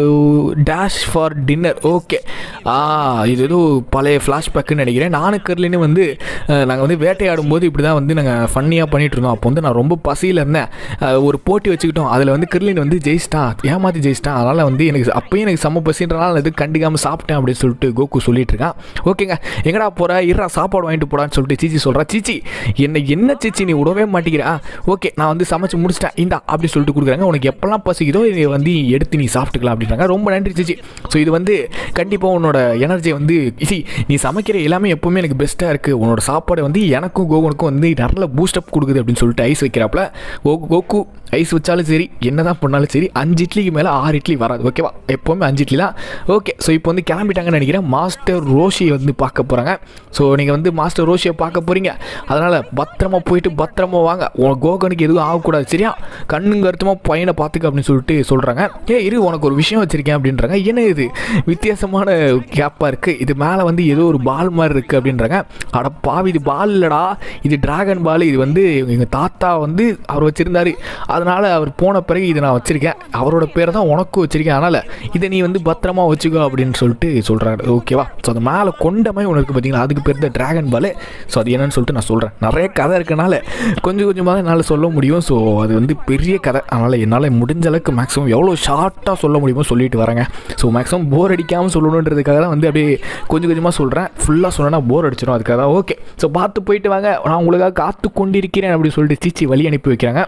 டேஷ் ஃபார் டின்னர் ஓகே ஆ இது ஏதோ பழைய ஃப்ளாஷ்பேக்குன்னு நினைக்கிறேன் நானும் கர்லின்னு வந்து நாங்கள் வந்து வேட்டையாடும் போது இப்படி தான் வந்து நாங்கள் ஃபன்னியாக பண்ணிகிட்டு இருந்தோம் அப்போ வந்து நான் ரொம்ப பசியில் இருந்தேன் அஹ், ஒரு போட்டி வச்சுக்கிட்டோம் அதில் வந்து கிர்லின் வந்து ஜெயிச்சிட்டான் ஏமாற்றி ஜெயிச்சிட்டான் அதனால் வந்து எனக்கு அப்பயும் எனக்கு செம்ம பசின்றனால அது கண்டுக்காமல் சாப்பிட்டேன் அப்படின்னு சொல்லிட்டு கோகு சொல்லிட்டு இருக்கான் ஓகேங்க எங்கடா போகிற இருடா சாப்பாடு வாங்கிட்டு போடான்னு சொல்லிட்டு சீச்சி சொல்கிறா சீச்சி என்ன என்ன சீச்சி நீ விடவே மாட்டேங்கிறா ஓகே நான் வந்து சமைச்சு முடிச்சிட்டேன் இந்தா அப்படி சொல்லிட்டு கொடுக்குறாங்க உனக்கு எப்போல்லாம் பசிக்குதோ இதை வந்து எடுத்து நீ சாப்பிட்டுக்கலாம் அப்படின்றாங்க ரொம்ப நன்றி சீச்சி ஸோ இது வந்து கண்டிப்பாக உன்னோட எனர்ஜி வந்து சி நீ சமைக்கிற எல்லாமே எப்போவுமே எனக்கு பெஸ்ட்டாக இருக்குது உன்னோட சாப்பாடு வந்து எனக்கும் கோகுனுக்கும் வந்து நல்ல பூஸ்டப் கொடுக்குது அப்படின்னு சொல்லிட்டு ஐஸ் வைக்கிறாப்புல கோகு கோகு ஐஸ் வச்சாலும் சரி என்ன தான் பண்ணாலும் சரி அஞ்சு இட்லிக்கு மேலே ஆறு இட்லி வராது ஓகேவா எப்போவுமே அஞ்சு இட்லி தான் ஓகே ஸோ இப்போ வந்து கிளம்பிட்டாங்கன்னு நினைக்கிறேன் மாஸ்டர் ரோஷியை வந்து பார்க்க போகிறாங்க ஸோ நீங்கள் வந்து மாஸ்டர் ரோஷியை பார்க்க போகிறீங்க அதனால் பத்திரமா போயிட்டு பத்திரமா வாங்க உன் கோகனுக்கு எதுவும் ஆகக்கூடாது சரியா கண்ணுங்க அர்த்தமாக பையனை பார்த்துக்க அப்படின்னு சொல்லிட்டு சொல்கிறாங்க ஏ இரு உனக்கு ஒரு விஷயம் வச்சுருக்கேன் அப்படின்றாங்க என்ன இது வித்தியாசமான கேப்பாக இருக்குது இது மேலே வந்து ஏதோ ஒரு பால் மாதிரி இருக்குது அப்படின்றாங்க அட பாவி இது பால் இல்லடா இது டிராகன் பால் இது வந்து எங்கள் தாத்தா வந்து அவர் வச்சுருந்தாரு அதனால் அவர் போன பிறகு இதை நான் வச்சுருக்கேன் அவரோட பேரை தான் உனக்கும் வச்சுருக்கேன் அதனால் இதை நீ வந்து பத்திரமா வச்சுக்கோ அப்படின்னு சொல்லிட்டு சொல்கிறாரு ஓகேவா ஸோ அது மேலே கொண்டமே ஒன்று இருக்குது பார்த்தீங்களா அதுக்கு பேர் தான் டிராகன் பால் ஸோ அது என்னன்னு சொல்லிட்டு நான் சொல்கிறேன் நிறைய கதை இருக்கனால கொஞ்சம் கொஞ்சமாக தான் என்னால் சொல்ல முடியும் ஸோ அது வந்து பெரிய கதை அதனால் என்னால் முடிஞ்ச அளவுக்கு மேக்ஸிமம் எவ்வளோ ஷார்ட்டாக சொல்ல முடியுமோ சொல்லிட்டு வரேங்க ஸோ மேக்ஸிமம் போர் அடிக்காமல் சொல்லணுன்றதுக்காக தான் வந்து அப்படியே கொஞ்சம் கொஞ்சமாக சொல்கிறேன் ஃபுல்லாக சொன்னா போர் அடிச்சிடும் அதுக்காக தான் ஓகே ஸோ பார்த்து போயிட்டு வாங்க நான் உங்களுக்காக காத்து கொண்டிருக்கிறேன் அப்படின்னு சொல்லிட்டு சீச்சி வழி அனுப்பி வைக்கிறாங்க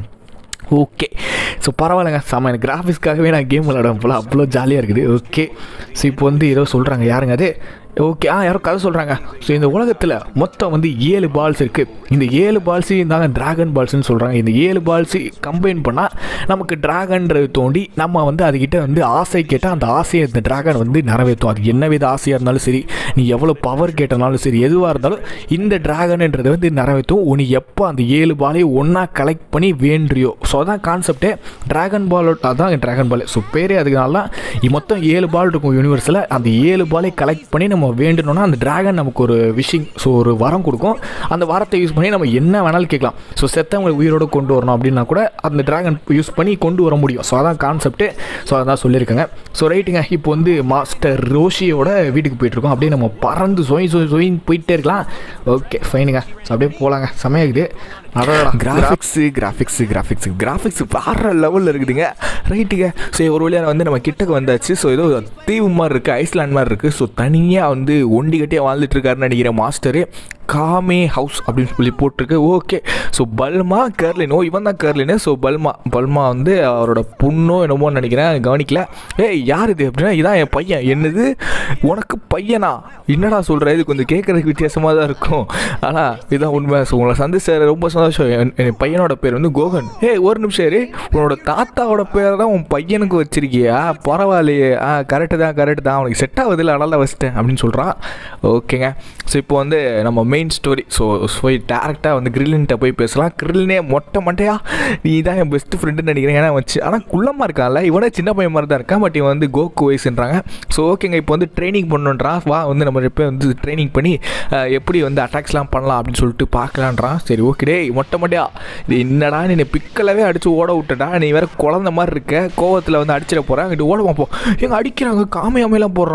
ஓகே ஸோ பரவாயில்லைங்க செம்ம எனக்கு கிராஃபிக்ஸ்க்காகவே நான் கேம் விளாடுவேன் போல அவ்வளோ ஜாலியாக இருக்குது ஓகே ஸோ இப்போ வந்து ஏதோ சொல்கிறாங்க யாருங்க அது ஓகே ஆ யாரோ கதை சொல்கிறாங்க ஸோ இந்த உலகத்தில் மொத்தம் வந்து ஏழு பால்ஸ் இருக்குது இந்த ஏழு பால்ஸையும் தாங்க டிராகன் பால்ஸ்னு சொல்கிறாங்க இந்த ஏழு பால்ஸு கம்பைன் பண்ணால் நமக்கு டிராகன்றது தோண்டி நம்ம வந்து அதுக்கிட்ட வந்து ஆசை கேட்டால் அந்த ஆசையை இந்த டிராகன் வந்து நிறைவேற்றும் அது என்ன வித ஆசையாக இருந்தாலும் சரி நீ எவ்வளோ பவர் கேட்டனாலும் சரி எதுவாக இருந்தாலும் இந்த டிராகன்ன்றது வந்து நிறைவேற்றும் உனி எப்போ அந்த ஏழு பாலையும் ஒன்றா கலெக்ட் பண்ணி வேண்டியோ ஸோ அதான் கான்செப்டே டிராகன் பால் அதான் டிராகன் பால் ஸோ பேரே அதுக்குனால தான் இ- மொத்தம் ஏழு பால் இருக்கும் யூனிவர்ஸில் அந்த ஏழு பாலை கலெக்ட் பண்ணி நம்ம வேண்டணும்னா அந்த டிராகன் நமக்கு ஒரு விஷிங் ஸோ ஒரு வரம் கொடுக்கும் அந்த வரத்தை யூஸ் பண்ணி நம்ம என்ன வேணாலும் கேட்கலாம் ஸோ செத்தவங்களை உயிரோட கொண்டு வரணும் அப்படின்னா கூட அந்த டிராகன் யூஸ் பண்ணி கொண்டு வர முடியும் ஸோ அதான் கான்செப்ட்டு ஸோ அதான் சொல்லியிருக்காங்க ஸோ ரைட்டுங்க இப்போ வந்து மாஸ்டர் ரோஷியோட வீட்டுக்கு போயிட்டுருக்கோம் அப்படியே நம்ம பறந்து சொய் சொய் சொயின்னு போயிட்டே இருக்கலாம் ஓகே ஃபைனுங்க ஸோ அப்படியே போகலாங்க செமையாகுது கிராஃபிக்ஸு கிராஃபிக்ஸு கிராஃபிக்ஸு கிராஃபிக்ஸ் வேறு லெவலில் இருக்குதுங்க ரைட்டுங்க ஸோ ஒரு வழியாக வந்து நம்ம கிட்டக்கு வந்தாச்சு ஸோ ஏதோ தீவு மாதிரி இருக்குது ஐஸ்லாண்ட் மாதிரி இருக்குது ஸோ தனியாக வந்து ஒண்டி கட்டியாக வாழ்ந்துட்டு இருக்காருன்னு நினைக்கிறேன் மாஸ்டரு காமே ஹவுஸ் அப்படின்னு சொல்லி போட்டிருக்கு ஓகே ஸோ பல்மா கேர்லின் ஓ இவன் தான் கேர்லினு ஸோ பல்மா பல்மா வந்து அவரோட பொண்ணோ என்னமோன்னு நினைக்கிறேன் கவனிக்கல ஏய் யார் இது அப்படின்னா இதான் என் பையன் என்னது உனக்கு பையனா என்னடா சொல்கிற இது கொஞ்சம் கேட்குறதுக்கு வித்தியாசமாக தான் இருக்கும் ஆனால் இதுதான் உண்மை ஸோ உங்களை சந்திச்ச ரொம்ப சந்தோஷம் என் என் பையனோட பேர் வந்து கோகன் ஏய் ஒரு நிமிஷம் இரு உன்னோட தாத்தாவோட பேரை தான் உன் பையனுக்கு வச்சிருக்கியா பரவாயில்லையே ஆ கரெக்டு தான் கரெக்டு தான் அவனுக்கு செட் ஆகுதில்ல அதனால தான் வச்சிட்டேன் அப்படின்னு சொல்கிறான் ஓகேங்க ஸோ இப்போ வந்து நம்ம மெயின் ஸ்டோரி ஸோ போய் டேரெக்டாக வந்து கிரில்லின்ட்ட போய் பேசலாம் கிரில்னே மொட்டை மட்டையா நீ தான் என் பெஸ்ட் ஃப்ரெண்டுன்னு நினைக்கிறேன் ஏன்னா வச்சு ஆனால் குள்ளமாக இருக்கான்ல இவனே சின்ன பையன் மாதிரி தான் இருக்கான் பட் இவன் வந்து கோகு வயசுன்றாங்க ஸோ ஓகேங்க இப்போ வந்து ட்ரைனிங் பண்ணுன்றான் வா வந்து நம்ம இப்போ வந்து ட்ரைனிங் பண்ணி அஹ், எப்படி வந்து அட்டாக்ஸ்லாம் பண்ணலாம் அப்படின்னு சொல்லிட்டு பார்க்கலான்றான் சரி ஓகே டேய் மொட்டை மட்டையா இது என்னடா நீ பிக்கலவே அடிச்சு ஓட விட்டடா நீ வேற குழந்த மாதிரி இருக்க கோவத்தில் வந்து அடிச்சிட போகிறேன் இங்கிட்டு ஓடமா போ எங்க அடிக்கிறாங்க காமையாமையெல்லாம் போடுறான்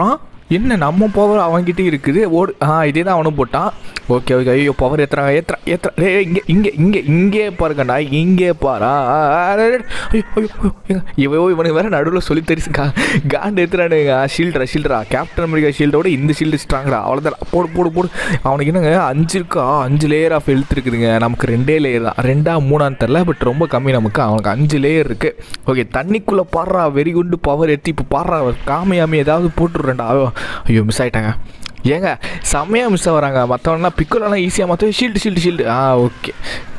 என்ன நம்ம பவர் அவன்கிட்ட இருக்குது ஓடு ஆ இதே தான் அவனும் போட்டான் ஓகே ஓகே ஐயோ பவர் ஏற்றுறாங்க ஏற்றுறா ஏற்றுறா டே இங்கே இங்கே இங்கே இங்கே பாருங்கண்ணா இங்கே பாரா ஐயோ ஐயோ ஐயோ இவோ இவனுக்கு வேறு நடுவில் சொல்லி தெரியுக்கா காண்டு ஏற்றுறானுங்க ஷீல்டரா ஷீல்டரா கேப்டன் அமெரிக்கா ஷீல்டோட இந்த ஷீல்டு ஸ்ட்ராங்கடா அவ்வளோதான் போடு போடு போடு அவனுக்கு என்னங்க அஞ்சு இருக்கா அஞ்சு லேயர் ஆஃப் ஹெல்த் இருக்குதுங்க நமக்கு ரெண்டே லேயர் தான் ரெண்டா மூணான்னு தெரில பட் ரொம்ப கம்மி நமக்கு அவனுக்கு அஞ்சு லேயர் இருக்குது ஓகே தண்ணிக்குள்ளே பாடுறா வெறி குண்டு பவர் எத்தி இப்போ பாடுறா காமையாமி ஏதாவது போட்டுடுறேன்டா ஐயோ மிஸ் ஆகிட்டாங்க ஏங்க செம்மையாக மிஸ் ஆகிறாங்க மற்றவங்களாம் பிக்கோலெல்லாம் ஈஸியாக மற்ற ஷீல்டு ஷீல்டு ஷீல்டு ஆ ஓகே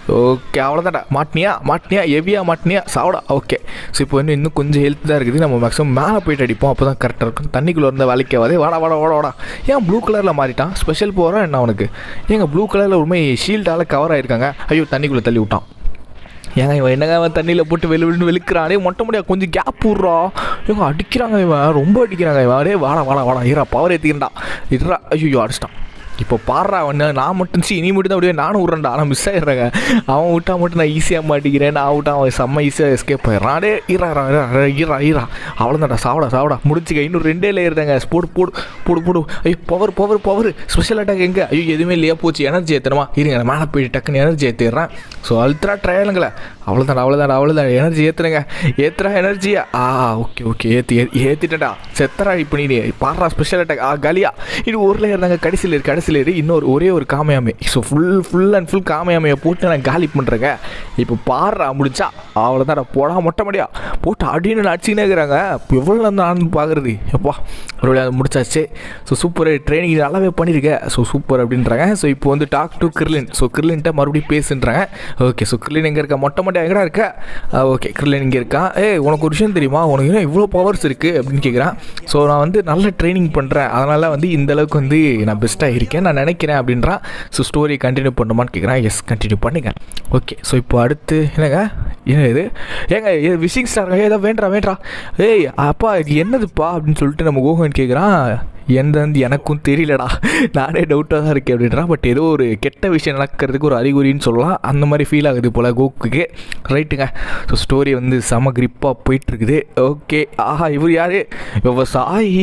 ஓகே அவ்வளோதான்டா மாட்டினியா மாட்டினியா ஹெவியாக மாட்டினியா சாவடா ஓகே ஸோ இப்போ இன்னும் இன்னும் கொஞ்சம் ஹெல்த் தான் இருக்குது நம்ம மேக்ஸிமம் மேலே போயிட்டு அடிப்போம் அப்போ தான் கரெக்டாக இருக்கும் தண்ணிக்குள்ளே இருந்த வேலைக்கு வாதே வாடா வாடா வாடா வாடா ஏன் ப்ளூ கலரில் மாறிட்டான் ஸ்பெஷல் போகிறா என்ன அவனுக்கு ஏங்க ப்ளூ கலரில் உண்மை ஷீல்டால் கவர் ஆகிருக்காங்க ஐயோ தண்ணிக்குள்ளே தள்ளி விட்டான் ஏங்க இவன் என்னங்க அவன் தண்ணியில் போட்டு வெளி வெளின்னு வெளுக்கிறானே மொட்டை முடியா கொஞ்சம் கேப் விட்றா இவங்க அடிக்கிறாங்க இவன் ரொம்ப அடிக்கிறாங்க இவன் அடே வாடா வாடா வாடா ஈரா பவர் ஏற்றிக்கிறா இட்ரா ஐயோ அடிச்சிட்டான் இப்போ பாடுறா அவன் நான் மட்டும் சி நீ மட்டும் தான் அப்படியே நானும் விட்றேன்டா ஆனால் மிஸ் ஆகிடுறாங்க அவன் விட்டா மட்டும் நான் ஈஸியாக மாட்டிக்கிறேன் நான் விட்டா அவன் செம்ம ஈஸியாக எஸ்கேப் ஆயிடுறான் அடே ஈரா ஈரா ஈரா அவ்வளோதான்டா சாவடா சாவடா முடிச்சுக்க இன்னும் ரெண்டே லேயர் தாங்க போடு போடு போடு போடு ஐயோ power power power special attack எங்கே ஐயோ எதுவுமே இல்லையா போச்சு எனர்ஜி ஏற்றணுமா இருங்க நான் மேலே போயிட்டு டக்குன்னு எனர்ஜி ஏற்றிடுறேன் ஸோ அல்ட்ரா ட்ரையலுங்களே அவ்வளோதான் அவ்வளோதான் அவ்வளோதான் எனர்ஜி ஏற்றுறேங்க ஏற்றுறா எனர்ஜியா ஆ ஓகே ஓகே ஏற்றி ஏற்றிட்டடா செத்தரா இப்போ நீ பாடுறா ஸ்பெஷல் அட்டாக் ஆ கலியா இது ஒரு லேயர் தாங்க கடைசியில் இருக்கு கடைசியில் இருக்கு இன்னொரு ஒரே ஒரு காமையாமை so full full and full காமையாமையை போட்டு நான் காலி பண்ணுறேங்க இப்போ பாடுறா முடிச்சா அவ்வளோதான் போடா மொட்டை முடியா போட்டு அடின்னு அடிச்சுக்கினே இருக்கிறாங்க எவ்வளோ நான் பார்க்குறது எப்பா ஒரு வழியா முடிச்சாச்சு ஸோ சூப்பர் ட்ரைனிங் நல்லாவே பண்ணியிருக்கேன் ஸோ சூப்பர் அப்படின்றாங்க ஸோ இப்போ வந்து டாக் டு கிர்லின் ஸோ கிர்லின்ட்ட மறுபடியும் பேசுன்றாங்க ஓகே ஸோ கிர்லின் எங்கே இருக்கா மொட்டை மொட்டை எங்கடா இருக்க ஓகே கிர்லின் இங்கே இருக்கான் ஏ உனக்கு ஒரு விஷயம் தெரியுமா உனக்கு இன்னும் இவ்வளோ பவர்ஸ் இருக்குது அப்படின்னு கேட்குறான் ஸோ நான் வந்து நல்ல ட்ரைனிங் பண்ணுறேன் அதனால் வந்து இந்த அளவுக்கு வந்து நான் பெஸ்ட்டாக இருக்கேன் நான் நினைக்கிறேன் அப்படின்றான் ஸோ ஸ்டோரி கண்டினியூ பண்ணுமான்னு கேட்குறான் எஸ் கண்டினியூ பண்ணுங்க ஓகே ஸோ இப்போ அடுத்து என்னங்க என்ன இது ஏங்க விஷிங் ஸ்டார் ஏதோ வேண்டா வேண்டா ஏய் அப்பா இது என்னதுப்பா அப்படின்னு சொல்லிட்டு நம்ம கோகன் கேட்குறான் எந்த எனக்கும் தெரியலடா நானே டவுட்டாக தான் இருக்கேன் அப்படின்றான் பட் ஏதோ ஒரு கெட்ட விஷயம் நடக்கிறதுக்கு ஒரு அறிகுறின்னு சொல்லலாம் அந்த மாதிரி ஃபீல் ஆகுது போல் கோக்குக்கு ரைட்டுங்க ஸோ ஸ்டோரி வந்து செம கிரிப்பாக போயிட்டுருக்குது ஓகே ஆஹா இவர் யார் விவசாயி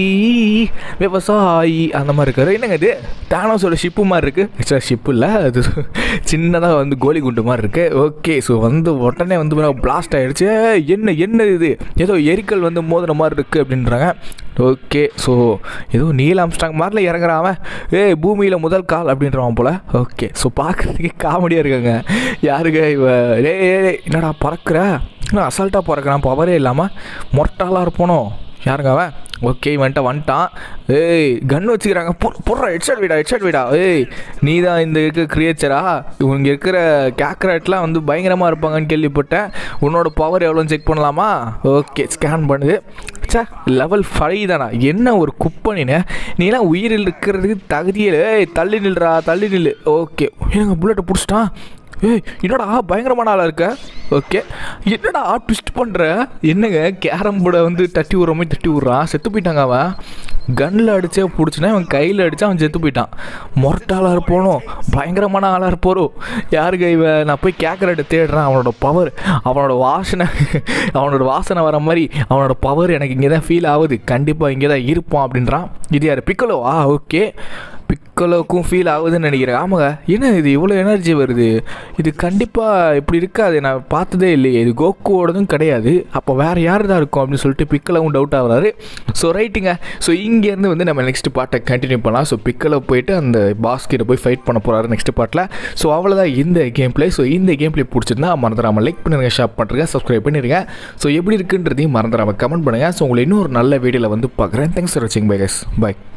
விவசாயி அந்த மாதிரி இருக்காரு என்னங்க இது தானோஸோட ஷிப்பு மாதிரி இருக்குது ஆக்சுவலாக ஷிப்பு இல்லை அது சின்னதாக வந்து கோலி குண்டு மாதிரி இருக்குது ஓகே ஸோ வந்து உடனே வந்து பிளாஸ்ட் ஆகிடுச்சு என்ன என்ன இது ஏதோ எரிக்கல் வந்து மோதின மாதிரி இருக்குது அப்படின்றாங்க ஓகே ஸோ ஏதோ நீல் ஆம்ஸ்டாங் மாதிரில இறங்குறான் ஏய் பூமியில் முதல் கால் அப்படின்றவன் போல் ஓகே ஸோ பார்க்குறதுக்கே காமெடியாக இருக்காங்க யாருங்க இவ ஏ என்னடா பறக்கிற இன்னும் அசால்ட்டாக பறக்கிறான் பவரே இல்லாமல் மொட்டாலாக இருப்போனோ யாருங்க அவன் ஓகே வந்துட்டு வந்துட்டான் ஏய் கன் வச்சுக்கிறாங்க போடுற ஹெட்ஷாட் வீடா ஹெட்ஷாட் வீடா ஏய் நீ தான் இந்த இருக்க கிரியேச்சரா இவங்க இருக்கிற கேக்ராட்லாம் வந்து பயங்கரமாக இருப்பாங்கன்னு கேள்விப்பட்டேன் உன்னோட பவர் எவ்வளோன்னு செக் பண்ணலாமா ஓகே ஸ்கேன் பண்ணுது சே லெவல் ஃபைவ் தானா என்ன ஒரு குப்பனின்னு நீலாம் உயிரில் இருக்கிறதுக்கு தகுதியில் ஏய் தள்ளி நில்றா தள்ளி நில்லு ஓகே எனக்கு புல்லட்டை பிடிச்சிட்டான் ஏய் என்னடா பயங்கரமான ஆளாக இருக்க ஓகே என்னடா ட்விஸ்ட் பண்ணுற என்னங்க கேரம் போர்டை வந்து தட்டி விட்ற மாதிரி தட்டி விட்றான் செத்து போயிட்டாங்க அவன் கன்னில் அடித்தே பிடிச்சினா அவன் கையில் அடித்தா அவன் செத்து போயிட்டான் மொரட்டாளாக இருப்போனும் பயங்கரமான ஆளாக இருப்போரும் யாருக்கு இவன் நான் போய் கேட்குறட்ட தேடுறேன் அவனோட பவர் அவனோட வாசனை அவனோட வாசனை வர மாதிரி அவனோட பவர் எனக்கு இங்கே தான் ஃபீல் ஆகுது கண்டிப்பாக இங்கே தான் இருப்பான் அப்படின்றான் இது யார் பிக்கலோ ஆ ஓகே பிக்கலோக்கும் ஃபீல் ஆகுதுன்னு நினைக்கிறேன் ஆமாங்க என்ன இது இவ்வளோ எனர்ஜி வருது இது கண்டிப்பாக இப்படி இருக்காது நான் பார்த்ததே இல்லையே இது கோக்குவோடதும் கிடையாது அப்போ வேறு யார் தான் இருக்கும் அப்படின்னு சொல்லிட்டு பிக்கலவும் டவுட் ஆகுறாரு ஸோ ரைட்டுங்க ஸோ இங்கேருந்து வந்து நம்ம நெக்ஸ்ட் பார்ட்டை கண்டினியூ பண்ணலாம் ஸோ பிக்கலை போயிட்டு அந்த பாஸ்கிட்ட போய் ஃபைட் பண்ண போகிறாரு நெக்ஸ்ட் பார்ட்டில் ஸோ அவ்வளோதான் இந்த கேம் பிளே ஸோ இந்த கேம் பிளே பிடிச்சிருந்தா மறந்துடாமல் லைக் பண்ணுங்க ஷேர் பண்ணுறேங்க சப்ஸ்கிரைப் பண்ணிடுங்க ஸோ எப்படி இருக்குன்றதையும் மறந்துடாமல் கமெண்ட் பண்ணுங்கள் ஸோ உங்களை இன்னும் ஒரு நல்ல வீடியோவில் வந்து பார்க்குறேன் தேங்க்ஸ் ஃபார் வாட்சிங் பை கைஸ் பை